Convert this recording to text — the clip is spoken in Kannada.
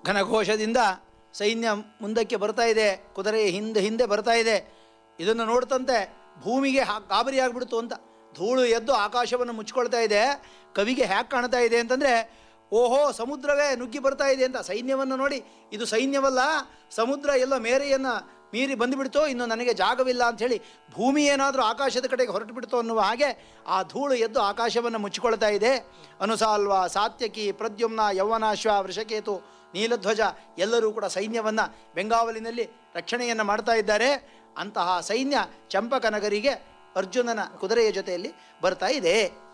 ಘನಘೋಷದಿಂದ ಸೈನ್ಯ ಮುಂದಕ್ಕೆ ಬರ್ತಾ ಇದೆ ಕುದುರೆಯ ಹಿಂದೆ ಹಿಂದೆ ಬರ್ತಾ ಇದೆ ಇದನ್ನು ನೋಡ್ತಂತೆ ಭೂಮಿಗೆ ಹಾ ಗಾಬರಿ ಆಗ್ಬಿಡ್ತು ಅಂತ ಧೂಳು ಎದ್ದು ಆಕಾಶವನ್ನು ಮುಚ್ಕೊಳ್ತಾ ಇದೆ ಕವಿಗೆ ಹ್ಯಾಕ್ ಕಾಣ್ತಾ ಇದೆ ಅಂತಂದರೆ ಓಹೋ ಸಮುದ್ರವೇ ನುಗ್ಗಿ ಬರ್ತಾ ಇದೆ ಅಂತ ಸೈನ್ಯವನ್ನು ನೋಡಿ ಇದು ಸೈನ್ಯವಲ್ಲ ಸಮುದ್ರ ಎಲ್ಲ ಮೇರೆಯನ್ನು ಮೀರಿ ಬಂದುಬಿಡ್ತೋ ಇನ್ನು ನನಗೆ ಜಾಗವಿಲ್ಲ ಅಂಥೇಳಿ ಭೂಮಿ ಏನಾದರೂ ಆಕಾಶದ ಕಡೆಗೆ ಹೊರಟು ಬಿಡ್ತೋ ಅನ್ನುವ ಹಾಗೆ ಆ ಧೂಳು ಎದ್ದು ಆಕಾಶವನ್ನು ಮುಚ್ಚಿಕೊಳ್ತಾ ಇದೆ ಅನುಸಾಲ್ವ ಸಾತ್ಯಕಿ ಪ್ರದ್ಯುಮ್ನ ಯೌವನಾಶ್ವ ವೃಷಕೇತು ನೀಲಧ್ವಜ ಎಲ್ಲರೂ ಕೂಡ ಸೈನ್ಯವನ್ನು ಬೆಂಗಾವಲಿನಲ್ಲಿ ರಕ್ಷಣೆಯನ್ನು ಮಾಡ್ತಾ ಇದ್ದಾರೆ ಅಂತಹ ಸೈನ್ಯ ಚಂಪಕನಗರಿಗೆ ಅರ್ಜುನನ ಕುದುರೆಯ ಜೊತೆಯಲ್ಲಿ ಬರ್ತಾ ಇದೆ